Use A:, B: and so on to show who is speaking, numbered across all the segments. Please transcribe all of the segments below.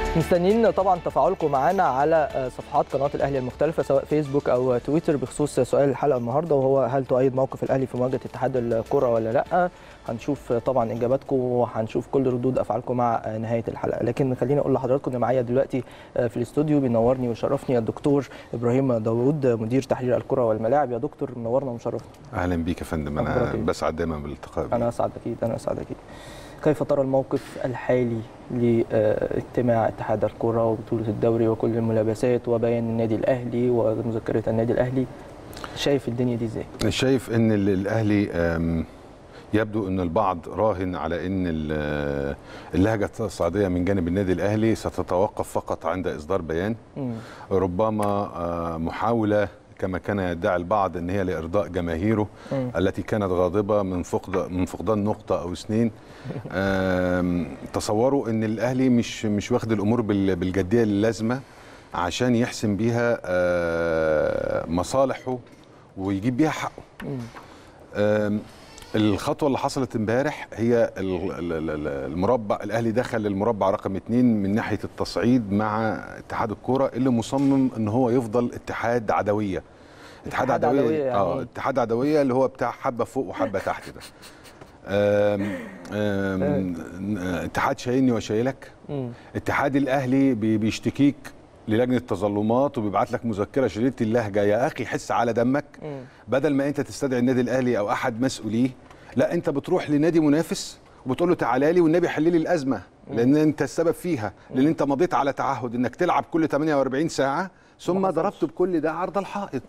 A: مستنيين طبعا تفاعلكم معنا على صفحات قناه الاهلي المختلفه سواء فيسبوك او تويتر بخصوص سؤال الحلقه النهارده وهو هل تؤيد موقف الاهلي في مواجهه اتحاد الكره ولا لا هنشوف طبعا اجاباتكم وهنشوف كل ردود افعالكم مع نهايه الحلقه لكن خليني اقول لحضراتكم ان معايا دلوقتي في الاستوديو بينورني ويشرفني الدكتور ابراهيم داوود مدير تحرير الكره والملاعب يا دكتور منورنا ومشرفنا
B: اهلا بيك يا فندم انا بسعد دايما بالالتقاء
A: انا اسعد اكيد انا اسعد اكيد كيف ترى الموقف الحالي لاجتماع اتحاد الكره وبطوله الدوري وكل الملابسات وبيان النادي الاهلي ومذكره النادي الاهلي شايف الدنيا دي ازاي
B: شايف ان الاهلي يبدو ان البعض راهن على ان اللهجه الصعيديه من جانب النادي الاهلي ستتوقف فقط عند اصدار بيان م. ربما محاوله كما كان يدعي البعض ان هي لارضاء جماهيره م. التي كانت غاضبه من فقد من فقدان نقطه او اثنين تصوروا ان الاهلي مش مش واخد الامور بالجديه اللازمه عشان يحسم بيها مصالحه ويجيب بيها حقه الخطوه اللي حصلت امبارح هي المربع الاهلي دخل المربع رقم اثنين من ناحيه التصعيد مع اتحاد الكوره اللي مصمم ان هو يفضل اتحاد عدويه
A: اتحاد عدويه, عدوية يعني
B: اه اتحاد عدويه اللي هو بتاع حبه فوق وحبه تحت ده آم آم اتحاد شايلني وشايلك اتحاد الاهلي بيشتكيك للجنه التظلمات وبيبعت لك مذكره شديده اللهجه يا اخي حس على دمك م. بدل ما انت تستدعي النادي الاهلي او احد مسؤوليه لا انت بتروح لنادي منافس وبتقول له تعالى لي والنبي حل لي الازمه م. لان انت السبب فيها لان انت مضيت على تعهد انك تلعب كل 48 ساعه ثم ضربت بكل ده عرض الحائط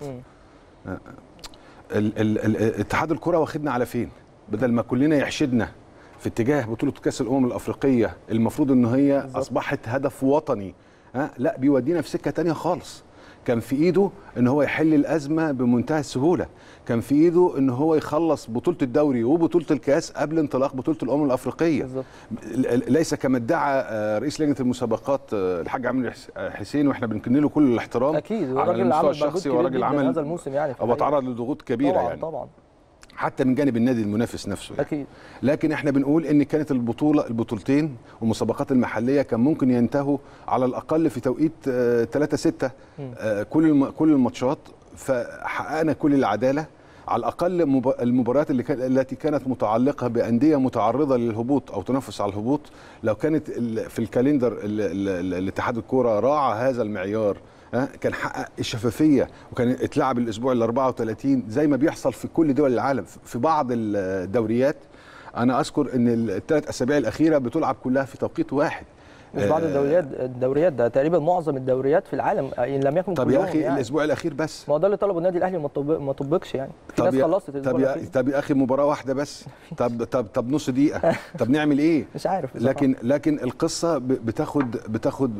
B: اتحاد الكره واخدنا على فين بدل ما كلنا يحشدنا في اتجاه بطوله كاس الامم الافريقيه المفروض ان هي بالزبط. اصبحت هدف وطني ها لا بيودينا في سكه تانية خالص كان في ايده ان هو يحل الازمه بمنتهى السهوله كان في ايده ان هو يخلص بطوله الدوري وبطوله الكاس قبل انطلاق بطوله الامم الافريقيه بالزبط. ليس كما ادعى رئيس لجنه المسابقات الحاج عامر حسين واحنا بنكن له كل الاحترام
A: اكيد
B: على المستوى الشخصي وراجل عمل
A: هذا الموسم يعني
B: هو تعرض لضغوط كبيره
A: طبعًا
B: يعني
A: طبعا
B: حتى من جانب النادي المنافس نفسه يعني.
A: اكيد
B: لكن احنا بنقول ان كانت البطوله البطولتين والمسابقات المحليه كان ممكن ينتهوا على الاقل في توقيت 3 6 كل كل الماتشات فحققنا كل العداله على الاقل المباريات اللي كان التي كانت متعلقه بانديه متعرضه للهبوط او تنافس على الهبوط لو كانت في الكالندر الاتحاد الكوره راعى هذا المعيار كان حقق الشفافيه وكان اتلعب الاسبوع ال 34 زي ما بيحصل في كل دول العالم في بعض الدوريات انا اذكر ان الثلاث اسابيع الاخيره بتلعب كلها في توقيت واحد
A: مش بعض الدوريات الدوريات ده تقريبا معظم الدوريات في العالم ان لم يكن
B: طب يا اخي يعني. الاسبوع الاخير بس
A: ما هو ده اللي طلبه النادي الاهلي ما طبقش يعني في ناس خلصت
B: طب يا طب يا اخي مباراه واحده بس طب طب طب نص دقيقه طب نعمل ايه
A: مش عارف
B: لكن لكن القصه بتاخد بتاخد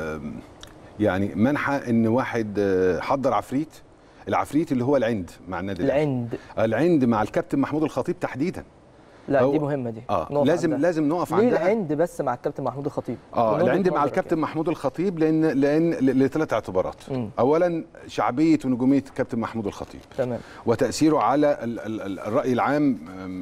B: يعني منحى ان واحد حضر عفريت العفريت اللي هو العند مع النادي
A: العند
B: العند مع الكابتن محمود الخطيب تحديدا
A: لا دي مهمه دي
B: اه لازم عندها. لازم نقف
A: عندها
B: ليه
A: العند بس مع الكابتن محمود الخطيب
B: اه العند مع الكابتن يعني. محمود الخطيب لان لان لثلاث اعتبارات م. اولا شعبيه ونجوميه الكابتن محمود الخطيب
A: تمام
B: وتاثيره على ال ال الراي العام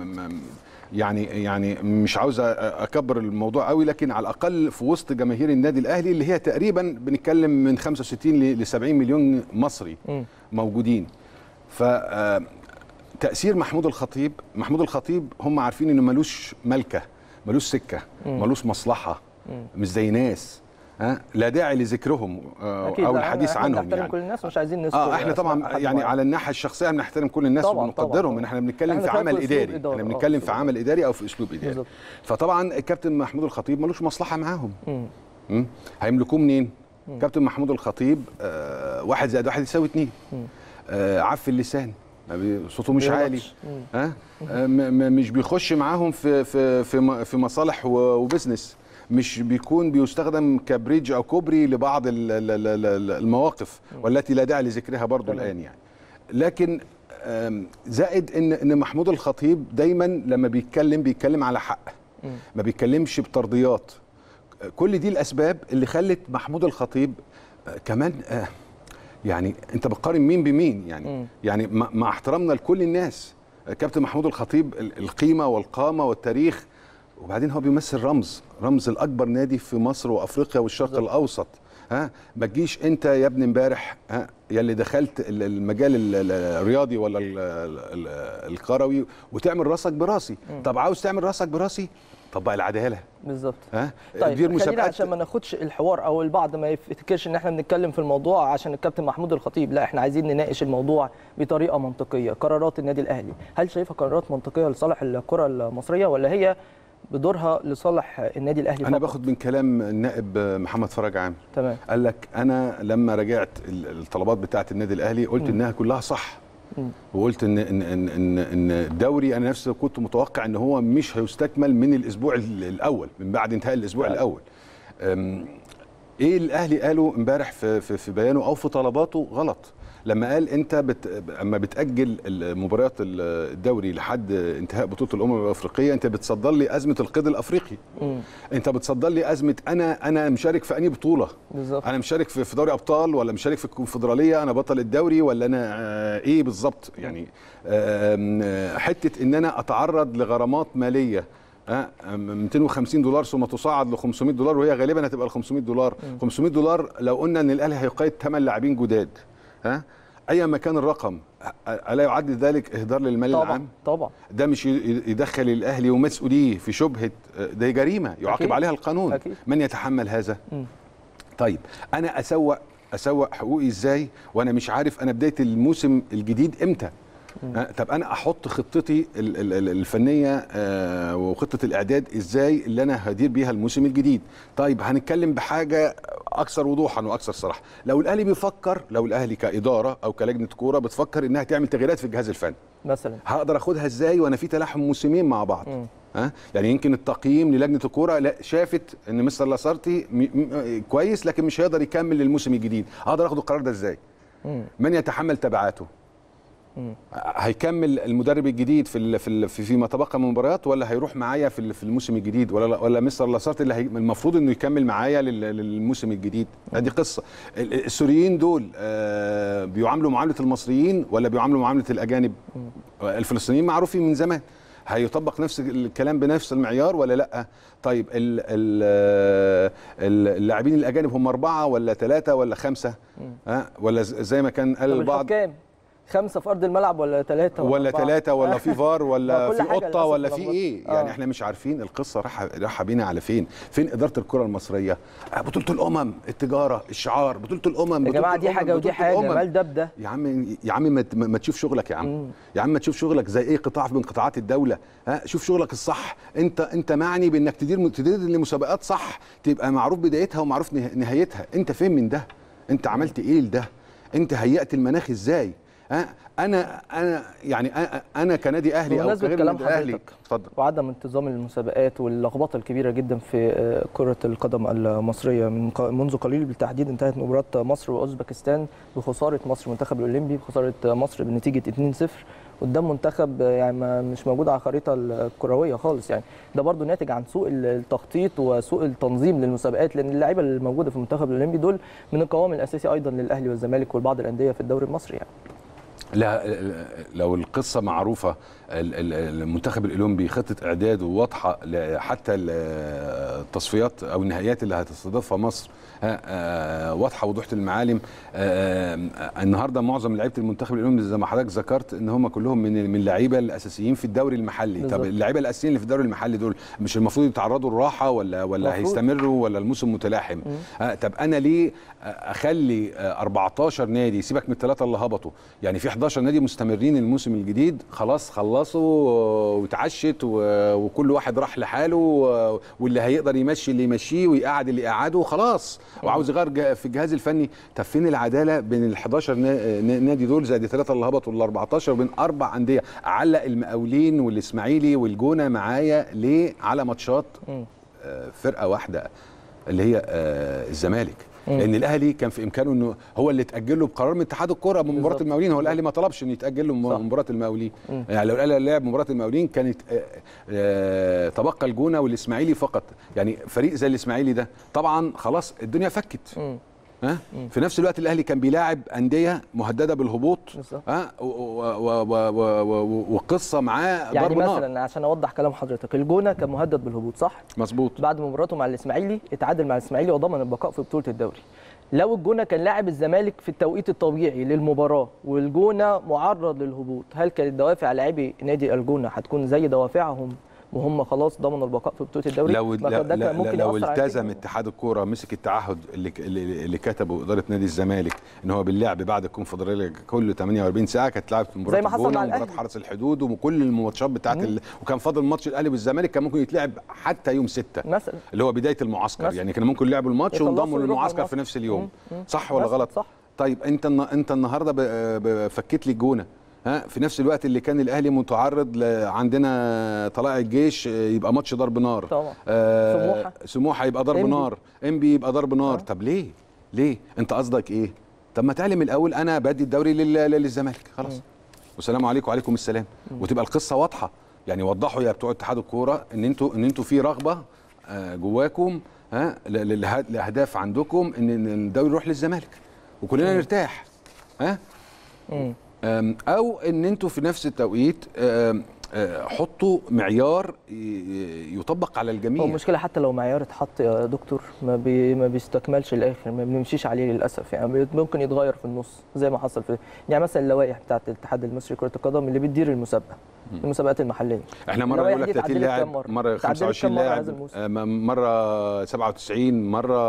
B: يعني يعني مش عاوز اكبر الموضوع قوي لكن على الاقل في وسط جماهير النادي الاهلي اللي هي تقريبا بنتكلم من 65 ل 70 مليون مصري م. موجودين ف تاثير محمود الخطيب محمود الخطيب هم عارفين انه ملوش ملكه ملوش سكه ملوش مصلحه مش زي ناس ها لا داعي لذكرهم او الحديث عنهم
A: نحترم يعني كل الناس مش عايزين نذكر
B: اه احنا طبعا يعني على الناحيه الشخصيه بنحترم كل الناس وبنقدرهم احنا بنتكلم في عمل اداري احنا بنتكلم في عمل اداري او في اسلوب اداري بالزبط. فطبعا الكابتن محمود الخطيب ملوش مصلحه معاهم م. هيملكوه منين كابتن محمود الخطيب آه واحد زائد واحد يساوي اثنين آه عف اللسان صوته مش عالي ها آه مش بيخش معاهم في في في في مصالح وبزنس مش بيكون بيستخدم كبريدج او كوبري لبعض المواقف والتي لا داعي لذكرها برضو الان يعني لكن زائد ان ان محمود الخطيب دايما لما بيتكلم بيتكلم على حق ما بيتكلمش بترضيات كل دي الاسباب اللي خلت محمود الخطيب كمان يعني انت بتقارن مين بمين يعني م. يعني مع احترامنا لكل الناس كابتن محمود الخطيب القيمه والقامه والتاريخ وبعدين هو بيمثل رمز رمز الاكبر نادي في مصر وافريقيا والشرق بالزبط. الاوسط ها ما تجيش انت يا ابني امبارح ها يا اللي دخلت المجال الرياضي ولا الكروي وتعمل راسك براسي م. طب عاوز تعمل راسك براسي طبق العداله
A: بالظبط ها طيب دير مسابقات عشان ما ناخدش الحوار او البعض ما يفتكرش ان احنا بنتكلم في الموضوع عشان الكابتن محمود الخطيب لا احنا عايزين نناقش الموضوع بطريقه منطقيه قرارات النادي الاهلي هل شايفها قرارات منطقيه لصالح الكره المصريه ولا هي بدورها لصالح النادي الاهلي
B: انا فقط. باخد من كلام النائب محمد فرج عامر
A: تمام
B: قال لك انا لما راجعت الطلبات بتاعه النادي الاهلي قلت م. انها كلها صح وقلت ان ان ان ان, إن الدوري انا نفسي كنت متوقع ان هو مش هيستكمل من الاسبوع الاول من بعد انتهاء الاسبوع آه. الاول ايه الاهلي قاله امبارح في, في في بيانه او في طلباته غلط لما قال انت بت... اما بتاجل مباريات الدوري لحد انتهاء بطوله الامم الافريقيه انت بتصدر لي ازمه القيد الافريقي مم. انت بتصدر لي ازمه انا انا مشارك في انهي بطوله
A: بالظبط
B: انا مشارك في دوري ابطال ولا مشارك في الكونفدراليه انا بطل الدوري ولا انا ايه بالظبط يعني حته ان انا اتعرض لغرامات ماليه 250 دولار ثم تصعد ل 500 دولار وهي غالبا هتبقى ال 500 دولار 500 دولار لو قلنا ان الاهلي هيقيد 8 لاعبين جداد ها ايا ما كان الرقم الا يعد ذلك اهدار للمال
A: طبعًا
B: العام
A: طبعا
B: ده مش يدخل الاهلي ومسؤوليه في شبهه ده جريمه يعاقب أكيد. عليها القانون
A: أكيد.
B: من يتحمل هذا م. طيب انا اسوق اسوق حقوقي ازاي وانا مش عارف انا بدايه الموسم الجديد امتى طب انا احط خطتي الفنيه وخطه الاعداد ازاي اللي انا هدير بيها الموسم الجديد طيب هنتكلم بحاجه اكثر وضوحا واكثر صراحه لو الاهلي بيفكر لو الاهلي كاداره او كلجنه كوره بتفكر انها تعمل تغييرات في الجهاز الفني
A: مثلا
B: هقدر اخدها ازاي وانا في تلاحم موسمين مع بعض م. ها يعني يمكن التقييم للجنه الكوره لا شافت ان مستر لاسارتي كويس لكن مش هيقدر يكمل للموسم الجديد اقدر اخد القرار ده ازاي م. من يتحمل تبعاته هيكمل المدرب الجديد في في فيما تبقى من مباريات ولا هيروح معايا في في الموسم الجديد ولا ولا مستر لاسارتي اللي المفروض انه يكمل معايا للموسم الجديد دي قصه السوريين دول بيعاملوا معامله المصريين ولا بيعاملوا معامله الاجانب الفلسطينيين معروفين من زمان هيطبق نفس الكلام بنفس المعيار ولا لا طيب اللاعبين الاجانب هم اربعه ولا ثلاثه ولا خمسه ها ولا زي ما كان قال البعض
A: خمسه في ارض الملعب ولا ثلاثه
B: ولا ثلاثه ولا في فار ولا في قطه ولا في ايه آه. يعني احنا مش عارفين القصه رايحه رايحه بينا على فين فين اداره الكره المصريه بطوله الامم التجاره الشعار بطوله الامم
A: يا جماعه دي حاجه ودي حاجه مال ده بده
B: يا عم يا عم ما, ما تشوف شغلك يا عم مم. يا عم ما تشوف شغلك زي ايه قطاع من قطاعات الدوله ها شوف شغلك الصح انت انت معني بانك تدير تدير لمسابقات صح تبقى معروف بدايتها ومعروف نهايتها انت فين من ده انت عملت ايه لده انت هيأت المناخ ازاي انا انا يعني انا كنادي اهلي او
A: كغير كلام اهلي اتفضل وعدم انتظام المسابقات واللخبطه الكبيره جدا في كره القدم المصريه من منذ قليل بالتحديد انتهت مباراه مصر واوزبكستان بخساره مصر المنتخب الاولمبي بخساره مصر بنتيجه 2-0 قدام منتخب يعني مش موجود على الخريطه الكرويه خالص يعني ده برضو ناتج عن سوء التخطيط وسوء التنظيم للمسابقات لان اللعيبه الموجوده في المنتخب الاولمبي دول من القوام الاساسي ايضا للاهلي والزمالك وبعض الانديه في الدوري المصري يعني
B: لا لو القصه معروفه المنتخب الاولمبي خطه اعداده واضحه حتى التصفيات او النهائيات اللي هتستضيفها مصر واضحه وضوحه المعالم النهارده معظم لعيبه المنتخب الاولمبي زي ما حضرتك ذكرت ان هم كلهم من من اللعيبه الاساسيين في الدوري المحلي بالزبط. طب اللعيبه الاساسيين اللي في الدوري المحلي دول مش المفروض يتعرضوا للراحه ولا ولا مفروض. هيستمروا ولا الموسم متلاحم طب انا ليه اخلي 14 نادي سيبك من الثلاثه اللي هبطوا يعني في 11 نادي مستمرين الموسم الجديد خلاص خلصوا واتعشت وكل واحد راح لحاله واللي هيقدر يمشي اللي يمشيه ويقعد اللي يقعده وخلاص وعاوز يغير في الجهاز الفني طب فين العداله بين ال 11 نادي دول زائد الثلاثه اللي هبطوا ال 14 وبين اربع انديه علق المقاولين والاسماعيلي والجونه معايا ليه على ماتشات فرقه واحده اللي هي الزمالك لان الاهلي كان في امكانه انه هو اللي تاجل له بقرار من اتحاد الكره من مباراه المقاولين هو الاهلي ما طلبش ان يتاجل له مباراه المقاولين يعني لو الاهلي لعب مباراه المقاولين كانت تبقى الجونه والاسماعيلي فقط يعني فريق زي الاسماعيلي ده طبعا خلاص الدنيا فكت ها في نفس الوقت الاهلي كان بيلاعب انديه مهدده بالهبوط ها وقصه معاه
A: يعني مثلا نار. عشان اوضح كلام حضرتك الجونه كان مهدد بالهبوط صح
B: مظبوط
A: بعد مباراته مع الاسماعيلي اتعادل مع الاسماعيلي وضمن البقاء في بطوله الدوري لو الجونه كان لاعب الزمالك في التوقيت الطبيعي للمباراه والجونه معرض للهبوط هل كانت دوافع لاعبي نادي الجونه هتكون زي دوافعهم وهم خلاص ضمنوا البقاء في بطوله الدوري
B: لو لو, ممكن لو التزم اتحاد الكوره مسك التعهد اللي اللي كتبه اداره نادي الزمالك ان هو باللعب بعد الكونفدراليه كل 48 ساعه كانت لعب في
A: مباراه زي ما حصل مع
B: مباراه حرس الحدود وكل الماتشات بتاعت ال... وكان فاضل ماتش الاهلي والزمالك كان ممكن يتلعب حتى يوم 6
A: مثلا
B: اللي هو بدايه المعسكر مثلا. يعني كان ممكن يلعبوا الماتش وانضموا للمعسكر في نفس اليوم مم. صح ولا غلط
A: صح
B: طيب انت انت النهارده فكيت لي الجونه ها في نفس الوقت اللي كان الاهلي متعرض عندنا طلائع الجيش يبقى ماتش ضرب نار
A: طبعا آه سموحه
B: سموحه يبقى ضرب إنبي. نار انبي يبقى ضرب نار آه. طب ليه ليه انت قصدك ايه طب ما تعلم الاول انا بدي الدوري للزمالك خلاص والسلام عليكم وعليكم السلام م. وتبقى القصه واضحه يعني وضحوا يا بتوع اتحاد الكوره ان انتوا ان انتوا في رغبه جواكم ها لاهداف عندكم ان الدوري يروح للزمالك وكلنا نرتاح ها م. او ان انتوا في نفس التوقيت حطوا معيار يطبق على الجميع
A: هو المشكله حتى لو معيار اتحط يا دكتور ما, بي ما بيستكملش الاخر ما بنمشيش عليه للاسف يعني ممكن يتغير في النص زي ما حصل في يعني مثلا اللوائح بتاعه الاتحاد المصري لكره القدم اللي بتدير المسابقه المسابقات المحليه
B: احنا مره نقول لك 30 لاعب مره 25 لاعب مره 97 مره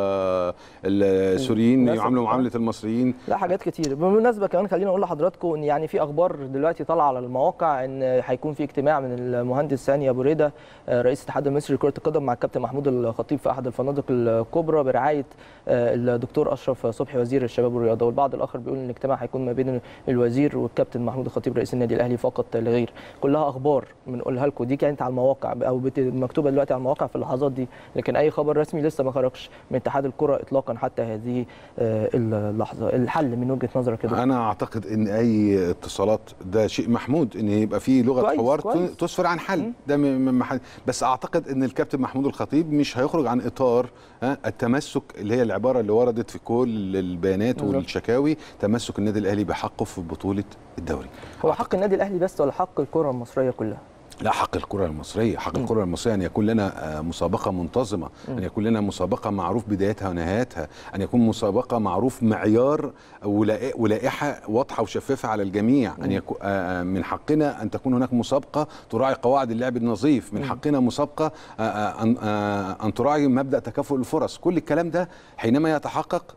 B: السوريين يعاملوا معامله المصريين
A: لا حاجات كتير بالمناسبه كمان خلينا اقول لحضراتكم ان يعني في اخبار دلوقتي طالعه على المواقع ان هيكون في اجتماع من المهندس ثاني ابو ريده رئيس الاتحاد المصري لكره القدم مع الكابتن محمود الخطيب في احد الفنادق الكبرى برعايه الدكتور اشرف صبحي وزير الشباب والرياضه والبعض الاخر بيقول ان الاجتماع هيكون ما بين الوزير والكابتن محمود الخطيب رئيس النادي الاهلي فقط لا غير كلها اخبار بنقولها لكم دي كانت على المواقع او مكتوبه دلوقتي على المواقع في اللحظات دي لكن اي خبر رسمي لسه ما خرجش من اتحاد الكره اطلاقا حتى هذه اللحظه الحل من وجهه نظرك كده
B: انا اعتقد ان اي اتصالات ده شيء محمود ان يبقى في لغه كويس حوار كويس. تسفر عن حل ده من بس اعتقد ان الكابتن محمود الخطيب مش هيخرج عن اطار التمسك اللي هي العباره اللي وردت في كل البيانات والشكاوي تمسك النادي الاهلي بحقه في بطوله الدوري
A: هو حق النادي الاهلي بس ولا حق الكره المصريه كلها
B: لا حق الكره المصريه حق م. الكره المصريه ان يكون لنا مسابقه منتظمه م. ان يكون لنا مسابقه معروف بدايتها ونهايتها ان يكون مسابقه معروف معيار ولائحه واضحه وشفافه على الجميع م. ان يكون من حقنا ان تكون هناك مسابقه تراعي قواعد اللعب النظيف من حقنا مسابقه ان ان تراعي مبدا تكافؤ الفرص كل الكلام ده حينما يتحقق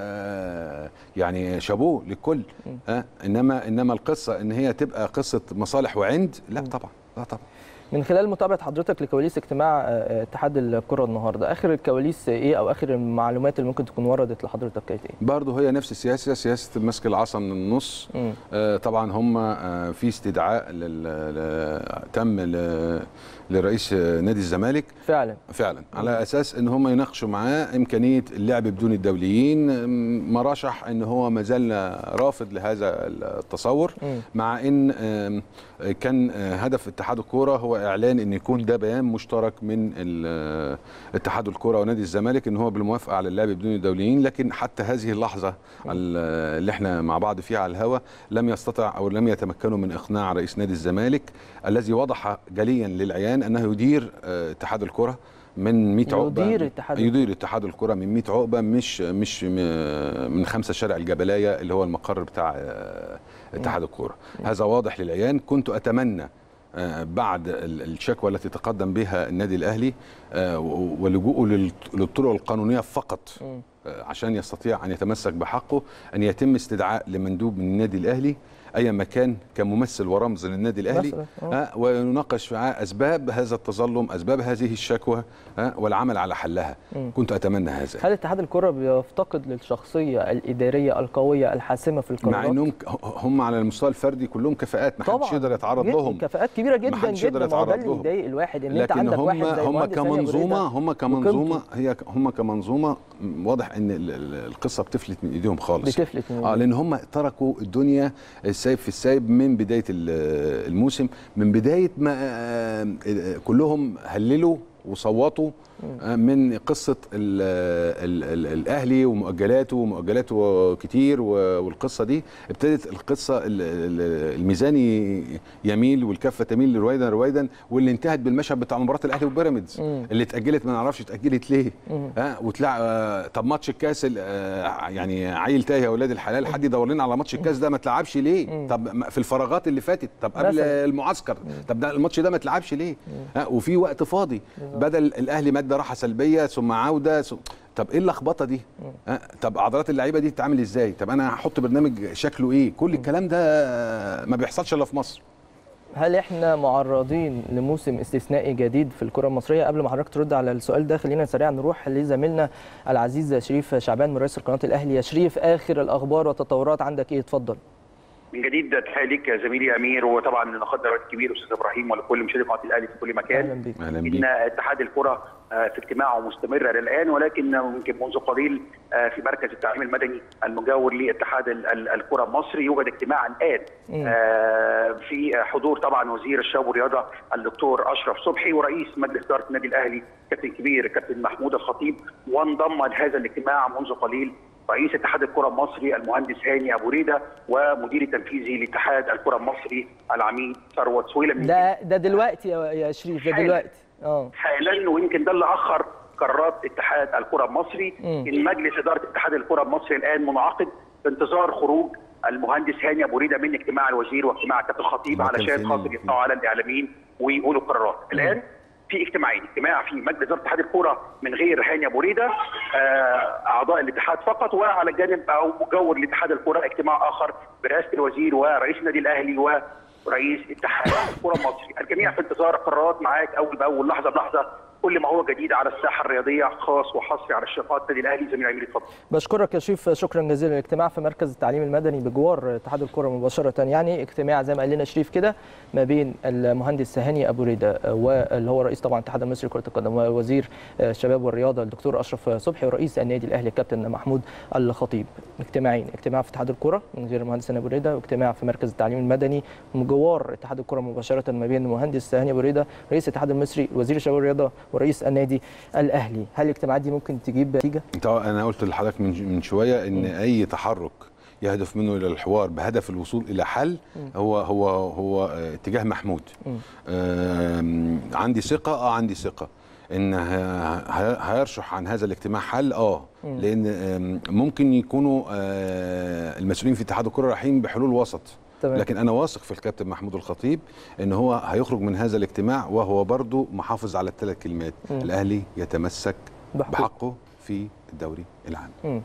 B: يعني شابوه للكل انما انما القصه ان هي تبقى قصه مصالح وعند لا طبعا لا طبعا
A: من خلال متابعه حضرتك لكواليس اجتماع اتحاد الكره النهارده اخر الكواليس ايه او اخر المعلومات اللي ممكن تكون وردت لحضرتك كانت ايه
B: برضه هي نفس السياسه سياسه مسك العصا من النص آه طبعا هم آه في استدعاء لل... تم ل... لرئيس نادي الزمالك
A: فعلا
B: فعلا مم. على اساس ان هم يناقشوا معاه امكانيه اللعب بدون الدوليين ما رشح ان هو ما زال رافض لهذا التصور مم. مع ان كان هدف اتحاد الكوره هو اعلان ان يكون ده بيان مشترك من اتحاد الكوره ونادي الزمالك ان هو بالموافقه على اللعب بدون الدوليين لكن حتى هذه اللحظه اللي احنا مع بعض فيها على الهواء لم يستطع او لم يتمكنوا من اقناع رئيس نادي الزمالك الذي وضح جليا للعيان انه يدير اتحاد الكره من 100 عقبه
A: يدير اتحاد
B: يدير اتحاد الكره من 100 عقبه مش مش من خمسه شارع الجبلايه اللي هو المقر بتاع اتحاد الكوره هذا واضح للعيان كنت اتمنى بعد الشكوى التي تقدم بها النادي الاهلي ولجوءه للطرق القانونيه فقط عشان يستطيع ان يتمسك بحقه ان يتم استدعاء لمندوب من النادي الاهلي اي مكان كممثل ورمز للنادي الاهلي ها ويناقش معاه اسباب هذا التظلم اسباب هذه الشكوى ها والعمل على حلها م. كنت اتمنى هذا
A: هل اتحاد الكره بيفتقد للشخصيه الاداريه القويه الحاسمه في القرارات
B: مع انهم هم على المستوى الفردي كلهم كفاءات ما حدش يقدر يتعرض لهم
A: كفاءات كبيره جدا جدا ما هو ده اللي يضايق الواحد ان انت عندك
B: هم
A: واحد زي
B: هم كمنظومه هم كمنظومه هي هم كمنظومه واضح ان القصه بتفلت من ايديهم خالص
A: بتفلت من
B: اه لان هم تركوا الدنيا السايب في السايب من بدايه الموسم من بدايه ما كلهم هللوا وصوتوا من قصه ال ال ال الاهلي ومؤجلاته ومؤجلاته كتير والقصه دي ابتدت القصه الميزان يميل والكفه تميل رويدا رويدا واللي انتهت بالمشهد بتاع مباراه الاهلي وبيراميدز اللي اتاجلت ما نعرفش اتاجلت ليه ها وتلعب طب ماتش الكاس يعني عيل تايه يا اولاد الحلال حد يدور لنا على ماتش الكاس ده ما اتلعبش ليه طب في الفراغات اللي فاتت طب قبل المعسكر طب ده الماتش ده ما اتلعبش ليه ها وفي وقت فاضي بدل الاهلي ماده راحه سلبيه ثم عوده ثم طب ايه اللخبطه دي أه؟ طب عضلات اللعيبه دي تتعامل ازاي طب انا هحط برنامج شكله ايه كل الكلام ده ما بيحصلش الا في مصر
A: هل احنا معرضين لموسم استثنائي جديد في الكره المصريه قبل ما حضرتك ترد على السؤال ده خلينا سريعا نروح لزميلنا العزيز شريف شعبان مراسل قناه الاهلي يا شريف اخر الاخبار والتطورات عندك ايه اتفضل
C: من جديد تحيه ليك يا زميلي امير وطبعا نقدر الكبير استاذ ابراهيم ولكل مشاهدي قناه الاهلي في كل مكان
A: اهلا بيك
B: اهلا بيك
C: ان اتحاد الكره في اجتماعه مستمر الان ولكن يمكن منذ قليل في مركز التعليم المدني المجاور لاتحاد الكره المصري يوجد اجتماع الان في حضور طبعا وزير الشباب والرياضه الدكتور اشرف صبحي ورئيس مجلس اداره النادي الاهلي كابتن كبير كابتن محمود الخطيب وانضم لهذا الاجتماع منذ قليل رئيس اتحاد الكره المصري المهندس هاني ابو ريده ومدير التنفيذي لاتحاد الكره المصري العميد ثروت سويلم
A: ده ده دلوقتي يا شريف ده دلوقتي
C: اه حالا ويمكن ده اللي اخر قرارات اتحاد الكره المصري م. ان مجلس اداره اتحاد الكره المصري الان منعقد في انتظار خروج المهندس هاني ابو ريده من اجتماع الوزير واجتماع كابتن الخطيب علشان خاطر يطلعوا على الاعلاميين ويقولوا قرارات الان في اجتماعين اجتماع في مجلس اداره اتحاد الكوره من غير هاني ابو ريده اعضاء الاتحاد فقط وعلى جانب او مجور لاتحاد الكوره اجتماع اخر برئاسه الوزير ورئيس النادي الاهلي ورئيس اتحاد الكوره المصري الجميع في انتظار قرارات معاك اول باول لحظه بلحظه كل ما هو جديد على الساحه الرياضيه خاص وحصري على الشقات النادي الاهلي زميل عمير اتفضل.
A: بشكرك يا شريف شكرا جزيلا الاجتماع في مركز التعليم المدني بجوار اتحاد الكره مباشره يعني اجتماع زي ما قال لنا شريف كده ما بين المهندس هاني ابو ريده واللي هو رئيس طبعا الاتحاد المصري لكره القدم ووزير الشباب والرياضه الدكتور اشرف صبحي ورئيس النادي الاهلي الكابتن محمود الخطيب اجتماعين اجتماع في اتحاد الكره من غير المهندس هاني ابو ريده واجتماع في مركز التعليم المدني مجوار اتحاد الكره مباشره ما بين المهندس هاني ابو ريده رئيس الاتحاد المصري وزير الشباب والرياضه ورئيس النادي الاهلي هل الاجتماعات دي ممكن تجيب نتيجه
B: انا قلت لحضرتك من شويه ان م. اي تحرك يهدف منه الى الحوار بهدف الوصول الى حل هو هو هو اتجاه محمود عندي ثقه اه عندي ثقه ان هيرشح عن هذا الاجتماع حل اه لان ممكن يكونوا المسؤولين في اتحاد الكره رايحين بحلول وسط تمام. لكن انا واثق في الكابتن محمود الخطيب ان هو هيخرج من هذا الاجتماع وهو برضه محافظ على الثلاث كلمات م. الاهلي يتمسك بحقه, بحقه في الدوري العام
A: م.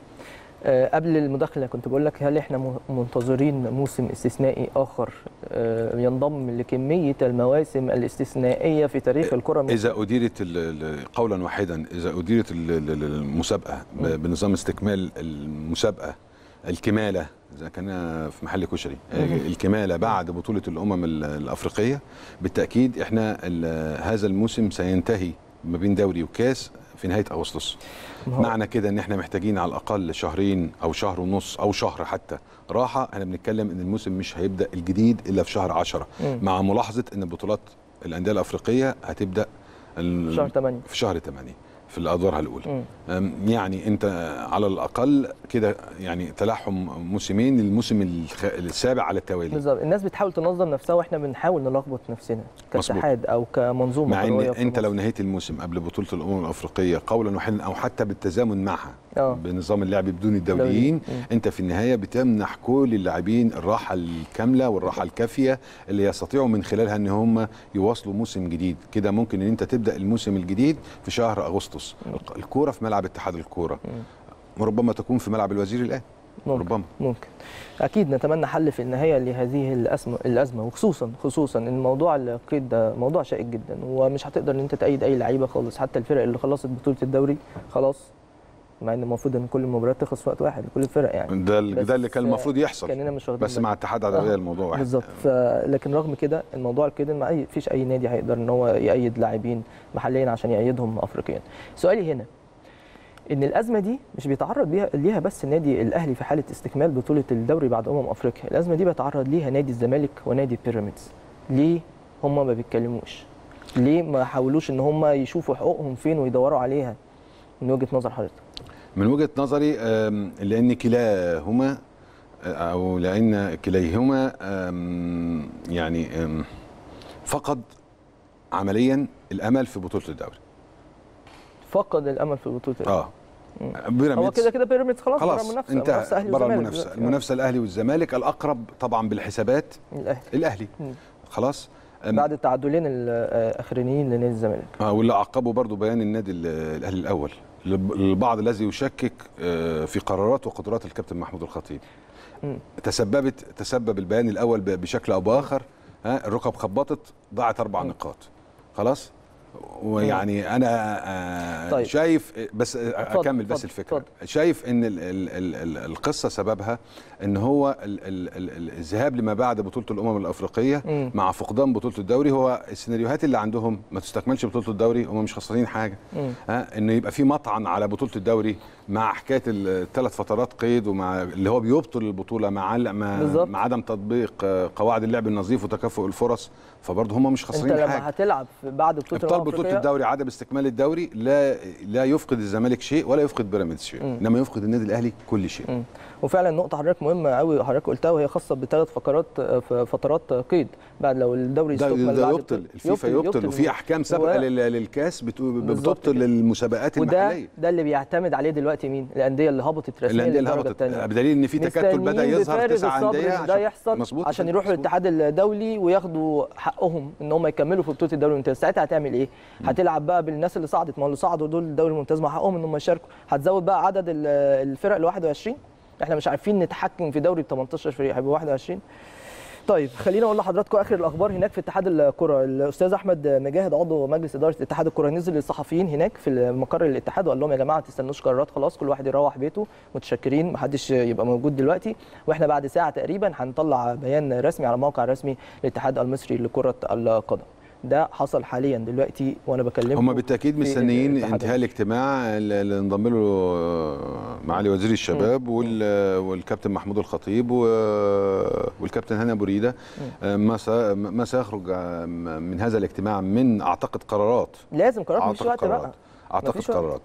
A: أه قبل المداخله كنت بقول لك هل احنا منتظرين موسم استثنائي اخر أه ينضم لكميه المواسم الاستثنائيه في تاريخ الكره
B: اذا اديرت قولا واحدا اذا اديرت المسابقه بنظام استكمال المسابقه الكماله اذا كان في محل كشري الكماله بعد بطوله الامم الافريقيه بالتاكيد احنا هذا الموسم سينتهي ما بين دوري وكاس في نهايه اغسطس معنى كده ان احنا محتاجين على الاقل شهرين او شهر ونص او شهر حتى راحه احنا بنتكلم ان الموسم مش هيبدا الجديد الا في شهر 10 مع ملاحظه ان بطولات الانديه الافريقيه هتبدا
A: في شهر 8
B: في شهر 8 في الادوار الاولى يعني انت على الاقل كده يعني تلاحم موسمين الموسم الخ... السابع على التوالي
A: بالظبط الناس بتحاول تنظم نفسها واحنا بنحاول نلخبط نفسنا كاتحاد او كمنظومه
B: مع ان انت لو نهيت الموسم قبل بطوله الامم الافريقيه قولا واحدا او حتى بالتزامن معها أوه. بنظام اللعب بدون الدوليين انت في النهايه بتمنح كل اللاعبين الراحه الكامله والراحه الكافيه اللي يستطيعوا من خلالها ان هم يواصلوا موسم جديد كده ممكن ان انت تبدا الموسم الجديد في شهر اغسطس الكوره في ملعب اتحاد الكوره ربما تكون في ملعب الوزير الان
A: ممكن. ربما ممكن اكيد نتمنى حل في النهايه لهذه الازمه الازمه وخصوصا خصوصا ان موضوع القيد ده موضوع شائك جدا ومش هتقدر ان انت تأيد اي لعيبه خالص حتى الفرق اللي خلصت بطوله الدوري خلاص مع ان المفروض ان كل المباريات تخلص في وقت واحد كل الفرق يعني
B: ده ده اللي كان المفروض يحصل
A: كاننا مش
B: بس بالك. مع اتحاد عدويه الموضوع واحد
A: بالظبط لكن رغم كده الموضوع الكده ما أي فيش اي نادي هيقدر ان هو يأيد لاعبين محليا عشان يأيدهم افريقيا سؤالي هنا ان الازمه دي مش بيتعرض ليها ليها بس النادي الاهلي في حاله استكمال بطوله الدوري بعد امم افريقيا الازمه دي بيتعرض ليها نادي الزمالك ونادي بيراميدز ليه هم ما بيتكلموش ليه ما حاولوش ان هم يشوفوا حقوقهم فين ويدوروا عليها من وجهه نظر حضرتك
B: من وجهه نظري لان كلاهما او لان كليهما يعني فقد عمليا الامل في بطوله الدوري
A: فقد الامل في بطوله الدوري
B: اه
A: بيراميدز هو كده كده بيراميدز خلاص
B: خلاص بره المنافسه انتهى بره المنافسه المنافسه الاهلي والزمالك الاقرب طبعا بالحسابات
A: الاهلي
B: الاهلي خلاص
A: بعد التعادلين الاخرانيين لنادي الزمالك
B: اه واللي عقبه برضو بيان النادي الاهلي الاول للبعض الذي يشكك في قرارات وقدرات الكابتن محمود الخطيب م. تسببت تسبب البيان الاول بشكل او باخر ها الركب خبطت ضاعت اربع م. نقاط خلاص ويعني انا آه طيب. شايف بس اكمل بس الفكره فضل. شايف ان ال ال ال القصه سببها ان هو ال ال الذهاب لما بعد بطوله الامم الافريقيه م. مع فقدان بطوله الدوري هو السيناريوهات اللي عندهم ما تستكملش بطوله الدوري هم مش خسرانين حاجه ها انه يبقى في مطعن على بطوله الدوري مع حكايه الثلاث فترات قيد ومع اللي هو بيبطل البطوله مع مع, مع عدم تطبيق قواعد اللعب النظيف وتكافؤ الفرص فبرضه هم مش خسرانين
A: حاجه
B: انت
A: لما هتلعب بعد بطوله
B: ابطال بطوله الدوري عدم استكمال الدوري لا لا يفقد الزمالك شيء ولا يفقد بيراميدز شيء انما يفقد النادي الاهلي كل شيء
A: م. وفعلا نقطه حضرتك مهمه قوي حضرتك قلتها وهي خاصه بثلاث فقرات فترات قيد بعد لو الدوري
B: استكمل ده يبطل الفيفا يبطل, يبطل وفي احكام سابقه و... للكاس بتبطل المسابقات المحليه
A: ده اللي بيعتمد عليه دلوقتي مين الانديه اللي هبطت رسميا
B: الانديه اللي هبطت بدليل ان في تكتل بدا يظهر تسع انديه
A: ده يحصل مزبوط عشان يروحوا الاتحاد الدولي وياخدوا حقهم ان هم يكملوا في بطوله الدوري الممتاز ساعتها هتعمل ايه هتلعب بقى بالناس اللي صعدت ما اللي صعدوا دول الدوري الممتاز مع حقهم ان هم يشاركوا هتزود بقى عدد الفرق ل 21 احنا مش عارفين نتحكم في دوري ب 18 فريق هيبقى 21 طيب خلينا اقول لحضراتكم اخر الاخبار هناك في اتحاد الكره الاستاذ احمد مجاهد عضو مجلس اداره اتحاد الكره نزل للصحفيين هناك في مقر الاتحاد وقال لهم يا جماعه ما تستنوش قرارات خلاص كل واحد يروح بيته متشكرين محدش يبقى موجود دلوقتي واحنا بعد ساعه تقريبا هنطلع بيان رسمي على الموقع الرسمي للاتحاد المصري لكره القدم ده حصل حاليا دلوقتي وانا بكلمكم
B: هم بالتاكيد مستنيين انتهاء الاجتماع اللي انضم له معالي وزير الشباب والكابتن محمود الخطيب والكابتن هاني ابو ريده ما ما سيخرج من هذا الاجتماع من اعتقد قرارات
A: لازم قرارات مش وقت بقى
B: اعتقد قرارات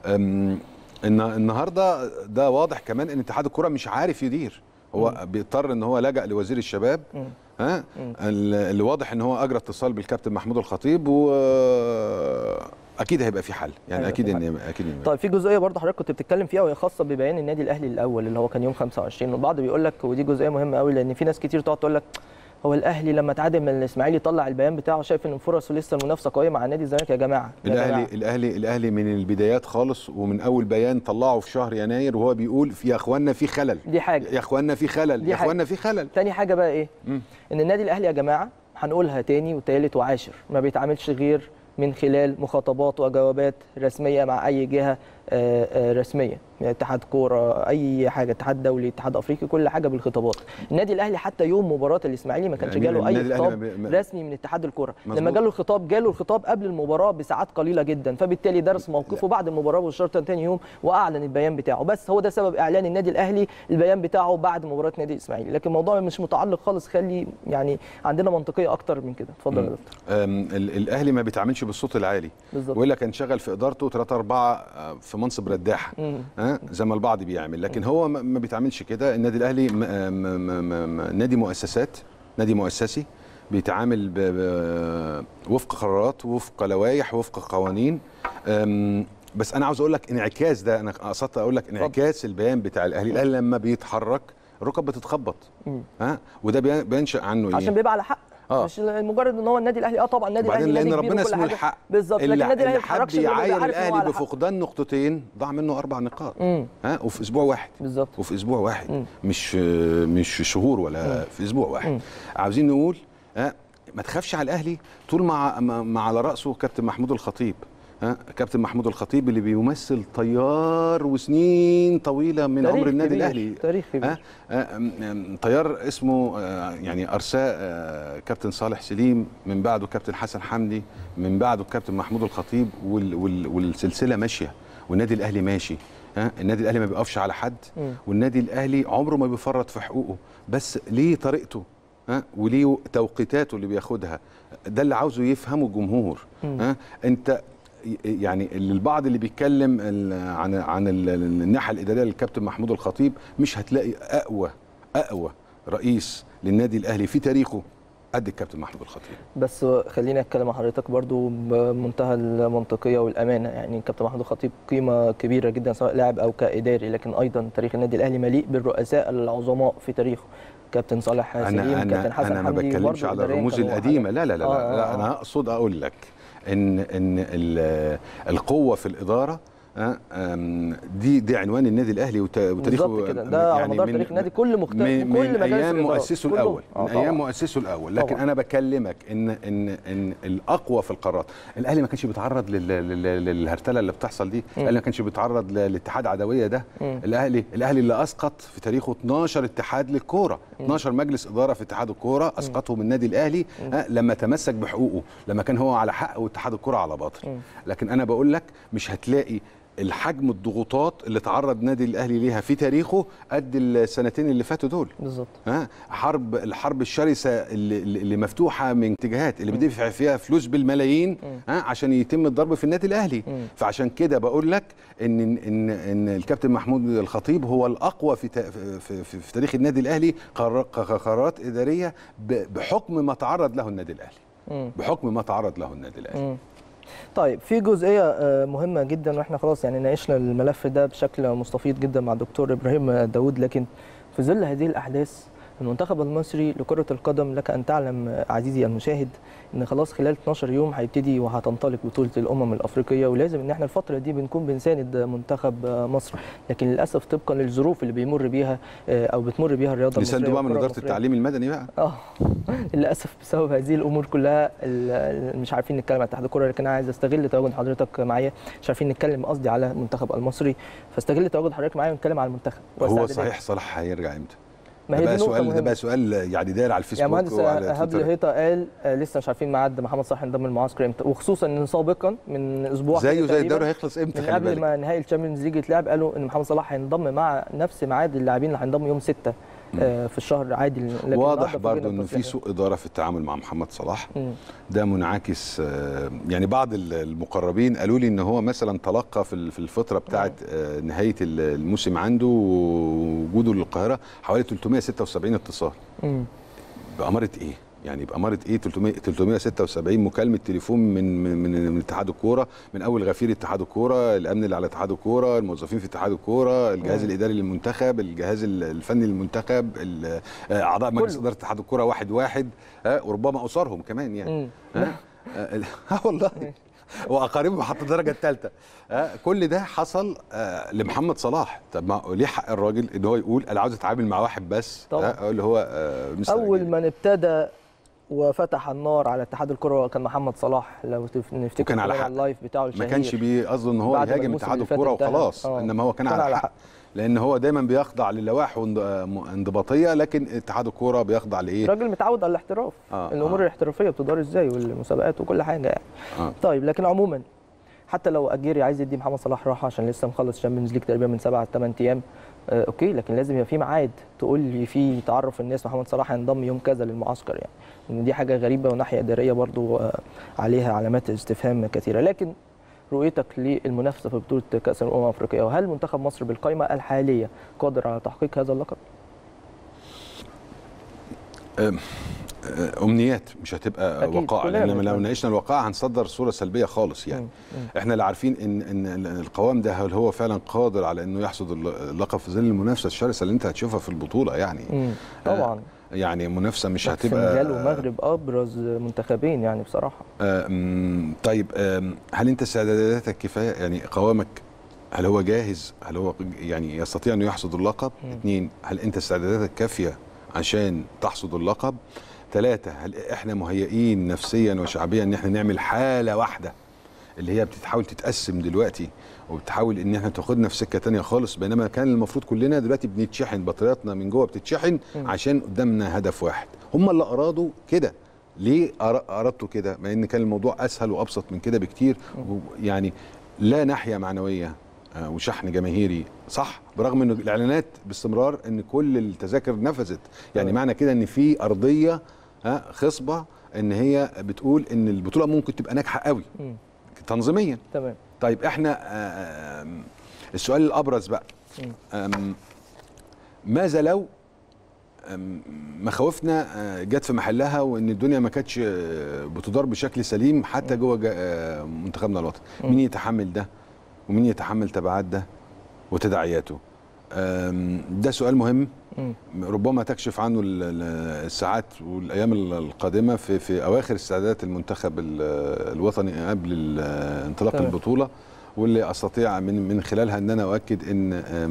B: النهارده ده واضح كمان ان اتحاد الكره مش عارف يدير هو م. بيضطر ان هو لجا لوزير الشباب م. ها اللي واضح ان هو اجرى اتصال بالكابتن محمود الخطيب و اكيد هيبقى في حل يعني اكيد ان اكيد إن
A: طيب في جزئيه برضه حضرتك كنت بتتكلم فيها وهي خاصه ببيان النادي الاهلي الاول اللي هو كان يوم 25 والبعض بيقول لك ودي جزئيه مهمه قوي لان في ناس كتير تقعد تقول لك هو الاهلي لما تعادل من الاسماعيلي طلع البيان بتاعه شايف ان فرصه لسه المنافسه قويه مع نادي الزمالك يا جماعه يا
B: الاهلي
A: جماعة.
B: الاهلي الاهلي من البدايات خالص ومن اول بيان طلعه في شهر يناير وهو بيقول يا اخوانا في خلل
A: دي حاجه
B: يا اخوانا في خلل يا اخوانا في خلل
A: تاني حاجه بقى ايه م. ان النادي الاهلي يا جماعه هنقولها تاني وتالت وعاشر ما بيتعاملش غير من خلال مخاطبات وجوابات رسميه مع اي جهه رسميه يعني اتحاد كوره اي حاجه اتحاد دولي اتحاد افريقي كل حاجه بالخطابات النادي الاهلي حتى يوم مباراه الاسماعيلي ما كانش جاله اي خطاب رسمي من اتحاد الكوره لما جاله الخطاب جاله الخطاب قبل المباراه بساعات قليله جدا فبالتالي درس موقفه بعد المباراه مباشره ثاني يوم واعلن البيان بتاعه بس هو ده سبب اعلان النادي الاهلي البيان بتاعه بعد مباراه نادي الاسماعيلي لكن الموضوع مش متعلق خالص خلي يعني عندنا منطقيه اكتر من كده اتفضل يا دكتور
B: الاهلي ما بيتعاملش بالصوت العالي
A: بالظبط
B: والا كان شغل في ادارته 3 4 في منصب رداحه ها زي ما البعض بيعمل لكن هو ما بيتعاملش كده النادي الاهلي م م م نادي مؤسسات نادي مؤسسي بيتعامل ب وفق قرارات وفق لوائح وفق قوانين بس انا عاوز اقول لك انعكاس ده انا قصدت اقول لك انعكاس البيان بتاع الاهلي الاهلي لما بيتحرك الركب بتتخبط ها وده بينشا عنه ايه
A: عشان بيبقى على حق آه. مش مجرد ان هو النادي الاهلي اه طبعا النادي الاهلي
B: لان ربنا اسمه الحق
A: بالظبط لكن النادي الاهلي ما
B: حب يعاير الاهلي بفقدان نقطتين ضاع منه اربع نقاط ها وفي اسبوع واحد
A: بالظبط
B: وفي اسبوع واحد مم. مش مش شهور ولا مم. في اسبوع واحد مم. عاوزين نقول ها ما تخافش على الاهلي طول ما ما على راسه كابتن محمود الخطيب ها كابتن محمود الخطيب اللي بيمثل طيار وسنين طويله من عمر النادي
A: كبير.
B: الاهلي
A: تاريخ كبير
B: طيار اسمه يعني ارساه كابتن صالح سليم من بعده كابتن حسن حمدي من بعده كابتن محمود الخطيب وال وال والسلسله ماشيه والنادي الاهلي ماشي ها النادي الاهلي ما بيقفش على حد والنادي الاهلي عمره ما بيفرط في حقوقه بس ليه طريقته ها وليه توقيتاته اللي بياخدها ده اللي عاوزه يفهمه الجمهور ها انت يعني البعض اللي بيتكلم عن عن الناحيه الاداريه للكابتن محمود الخطيب مش هتلاقي اقوى اقوى رئيس للنادي الاهلي في تاريخه قد الكابتن محمود الخطيب
A: بس خليني اتكلم مع حضرتك برضو بمنتهى المنطقيه والامانه يعني الكابتن محمود الخطيب قيمه كبيره جدا سواء لاعب او كاداري لكن ايضا تاريخ النادي الاهلي مليء بالرؤساء العظماء في تاريخه كابتن صالح سليم
B: أنا
A: كابتن حسن
B: انا ما بتكلمش على الرموز القديمه لا لا لا, لا, لا, لا انا اقصد اقول لك ان ان القوه في الاداره دي دي عنوان النادي الاهلي وتاريخه
A: كده ده يعني على مدار تاريخ النادي كل مختلف
B: من, من ايام مؤسسه الاول من ايام مؤسسه الاول لكن طبعا. انا بكلمك ان ان ان الاقوى في القارات الاهلي ما كانش بيتعرض للهرتله اللي بتحصل دي الاهلي ما كانش بيتعرض للاتحاد عدويه ده م. الاهلي الاهلي اللي اسقط في تاريخه 12 اتحاد للكوره 12 مجلس اداره في اتحاد الكوره اسقطهم النادي الاهلي لما تمسك بحقوقه لما كان هو على حق واتحاد الكوره على باطل لكن انا بقول لك مش هتلاقي الحجم الضغوطات اللي تعرض نادي الاهلي ليها في تاريخه قد السنتين اللي فاتوا دول
A: بالظبط
B: ها حرب الحرب الشرسه اللي, اللي مفتوحه من اتجاهات اللي بيدفع فيها فلوس بالملايين ها عشان يتم الضرب في النادي الاهلي م. فعشان كده بقول لك ان ان ان الكابتن محمود الخطيب هو الاقوى في في, في, في تاريخ النادي الاهلي قرارات اداريه بحكم ما تعرض له النادي الاهلي م. بحكم ما تعرض له النادي الاهلي م.
A: طيب في جزئيه مهمه جدا واحنا خلاص يعني ناقشنا الملف ده بشكل مستفيض جدا مع الدكتور ابراهيم داوود لكن في ظل هذه الاحداث المنتخب المصري لكرة القدم لك أن تعلم عزيزي المشاهد أن خلاص خلال 12 يوم هيبتدي وهتنطلق بطولة الأمم الأفريقية ولازم أن احنا الفترة دي بنكون بنساند منتخب مصر لكن للأسف طبقا للظروف اللي بيمر بيها أو بتمر بيها الرياضة
B: المصرية بقى من إدارة التعليم المدني بقى
A: اه للأسف بسبب هذه الأمور كلها مش عارفين نتكلم عن اتحاد الكرة لكن أنا عايز أستغل تواجد حضرتك معايا مش عارفين نتكلم قصدي على المنتخب المصري فاستغل تواجد حضرتك معايا ونتكلم على المنتخب
B: هو صحيح صلاح هيرجع امتى؟ ما هي ده بقى سؤال ده بقى سؤال يعني داير على الفيسبوك
A: يعني وعلى هبل هيطا قال آه لسه مش عارفين ميعاد محمد صلاح ينضم المعسكر امتى وخصوصا ان سابقا من اسبوع
B: زيه زي الدوري هيخلص امتى
A: من قبل ما نهائي الشامبيونز ليج يتلعب قالوا ان محمد صلاح هينضم مع نفس ميعاد اللاعبين اللي هينضموا يوم 6 آه في الشهر عادي
B: لكن واضح برضو ان في سوء اداره في التعامل مع محمد صلاح م. ده منعكس آه يعني بعض المقربين قالوا لي ان هو مثلا تلقى في في الفتره بتاعه آه نهايه الموسم عنده ووجوده للقاهره حوالي 376 اتصال م. باماره ايه؟ يعني بأمارة ايه 300 376 مكالمة تليفون من من من, من اتحاد الكورة من اول غفير اتحاد الكورة الامن اللي على اتحاد الكورة الموظفين في اتحاد الكورة الجهاز مم. الاداري للمنتخب الجهاز الفني للمنتخب اعضاء مجلس ادارة اتحاد الكورة واحد واحد ها وربما اسرهم كمان يعني ها ها والله واقاربهم حتى الدرجه الثالثه كل ده حصل آه لمحمد صلاح طب ما ليه حق الراجل ان هو يقول انا عاوز اتعامل مع واحد بس
A: طبعا.
B: اللي هو آه
A: اول ما ابتدى وفتح النار على اتحاد الكره كان محمد صلاح لو نفتكر
B: وكان على حق
A: اللايف بتاعه الشهير
B: ما كانش بقصده ان هو يهاجم اتحاد الكره وخلاص انما هو كان, كان على حق, حق. لان هو دايما بيخضع للوائح انضباطيه لكن اتحاد الكوره بيخضع لايه؟
A: راجل متعود على الاحتراف آه الامور آه. الاحترافيه بتدار ازاي والمسابقات وكل حاجه يعني آه. طيب لكن عموما حتى لو اجيري عايز يدي محمد صلاح راحه عشان لسه مخلص شامبيونز ليج تقريبا من سبعة ثمان ايام آه اوكي لكن لازم يبقى في ميعاد تقول لي فيه تعرف الناس محمد صلاح هينضم يوم كذا للمعسكر يعني ان دي حاجه غريبه وناحيه اداريه برضو آه عليها علامات استفهام كثيره لكن رؤيتك للمنافسه في بطوله كاس الامم الافريقيه وهل منتخب مصر بالقائمه الحاليه قادر على تحقيق هذا اللقب؟
B: امنيات مش هتبقى وقائع لان لو ناقشنا الوقائع هنصدر صوره سلبيه خالص يعني مم. مم. احنا اللي عارفين ان ان القوام ده هل هو فعلا قادر على انه يحصد اللقب في ظل المنافسه الشرسه اللي انت هتشوفها في البطوله يعني
A: مم. طبعا
B: آه يعني منافسه مش هتبقى
A: السنغال والمغرب ابرز منتخبين يعني بصراحه
B: آه طيب آه هل انت استعداداتك كفايه يعني قوامك هل هو جاهز هل هو يعني يستطيع انه يحصد اللقب م. اثنين هل انت استعداداتك كافيه عشان تحصد اللقب ثلاثة هل احنا مهيئين نفسيا وشعبيا ان احنا نعمل حالة واحدة اللي هي بتحاول تتقسم دلوقتي وبتحاول ان احنا تاخدنا في سكه تانية خالص بينما كان المفروض كلنا دلوقتي بنتشحن بطارياتنا من جوه بتتشحن م. عشان قدامنا هدف واحد هم اللي ارادوا كده ليه اردتوا كده مع ان كان الموضوع اسهل وابسط من كده بكتير يعني لا ناحيه معنويه وشحن جماهيري صح برغم ان الاعلانات باستمرار ان كل التذاكر نفذت يعني معنى كده ان في ارضيه خصبه ان هي بتقول ان البطوله ممكن تبقى ناجحه قوي تنظيميا
A: تمام
B: طيب احنا السؤال الابرز بقى ماذا لو مخاوفنا جت في محلها وان الدنيا ما كانتش بتدار بشكل سليم حتى جوه منتخبنا الوطني مين يتحمل ده ومين يتحمل تبعات ده وتداعياته ده سؤال مهم ربما تكشف عنه الساعات والايام القادمه في في اواخر استعدادات المنتخب الوطني قبل انطلاق البطوله واللي استطيع من من خلالها ان انا اؤكد ان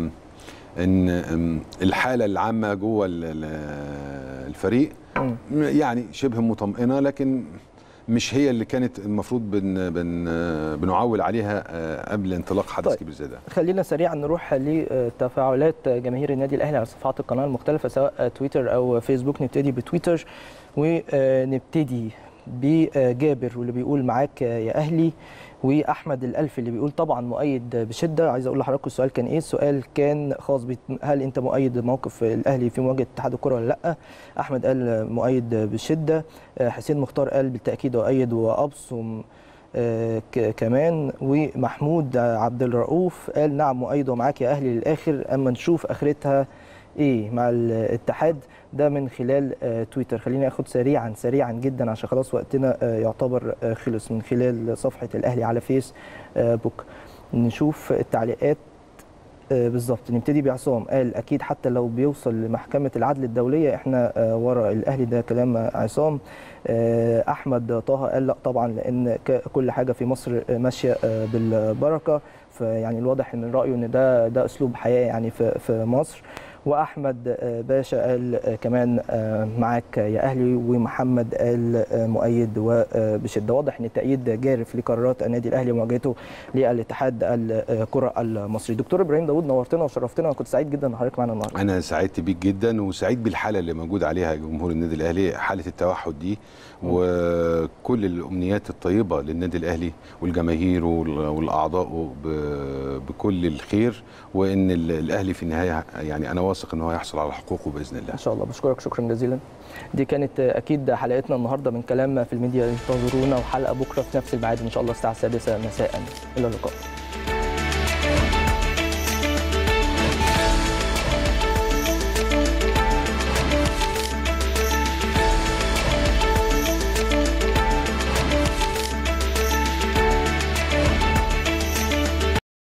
B: ان الحاله العامه جوه الفريق يعني شبه مطمئنه لكن مش هي اللي كانت المفروض بن بن بنعول عليها قبل انطلاق حدث
A: طيب.
B: كبير زي ده
A: خلينا سريعا نروح لتفاعلات جماهير النادي الاهلي على صفحات القناه المختلفه سواء تويتر او فيسبوك نبتدي بتويتر ونبتدي بجابر واللي بيقول معاك يا اهلي واحمد الالف اللي بيقول طبعا مؤيد بشده عايز اقول لحضراتكم السؤال كان ايه السؤال كان خاص هل انت مؤيد موقف الاهلي في مواجهه اتحاد الكره ولا لا احمد قال مؤيد بشده حسين مختار قال بالتاكيد اؤيد وابصم كمان ومحمود عبد الرؤوف قال نعم مؤيد ومعاك يا اهلي للاخر اما نشوف اخرتها ايه مع الاتحاد ده من خلال تويتر خليني اخد سريعا سريعا جدا عشان خلاص وقتنا يعتبر خلص من خلال صفحه الاهلي على فيس بوك نشوف التعليقات بالظبط نبتدي بعصام قال اكيد حتى لو بيوصل لمحكمه العدل الدوليه احنا ورا الاهلي ده كلام عصام احمد طه قال لا طبعا لان كل حاجه في مصر ماشيه بالبركه فيعني الواضح من رايه ان ده ده اسلوب حياه يعني في في مصر واحمد باشا قال كمان معاك يا اهلي ومحمد قال مؤيد وبشده واضح ان التأييد جارف لقرارات النادي الاهلي ومواجهته للاتحاد الكره المصري دكتور ابراهيم داوود نورتنا وشرفتنا وكنت سعيد جدا ان حضرتك معانا النهارده
B: انا سعدت بيك جدا وسعيد بالحاله اللي موجود عليها جمهور النادي الاهلي حاله التوحد دي وكل الامنيات الطيبه للنادي الاهلي والجماهير والاعضاء بكل الخير وان الاهلي في النهايه يعني انا واثق ان هو يحصل على حقوقه باذن الله
A: ان شاء الله بشكرك شكرا جزيلا دي كانت اكيد حلقتنا النهارده من كلام في الميديا انتظرونا وحلقه بكره في نفس الميعاد ان شاء الله الساعه السادسه مساء الى اللقاء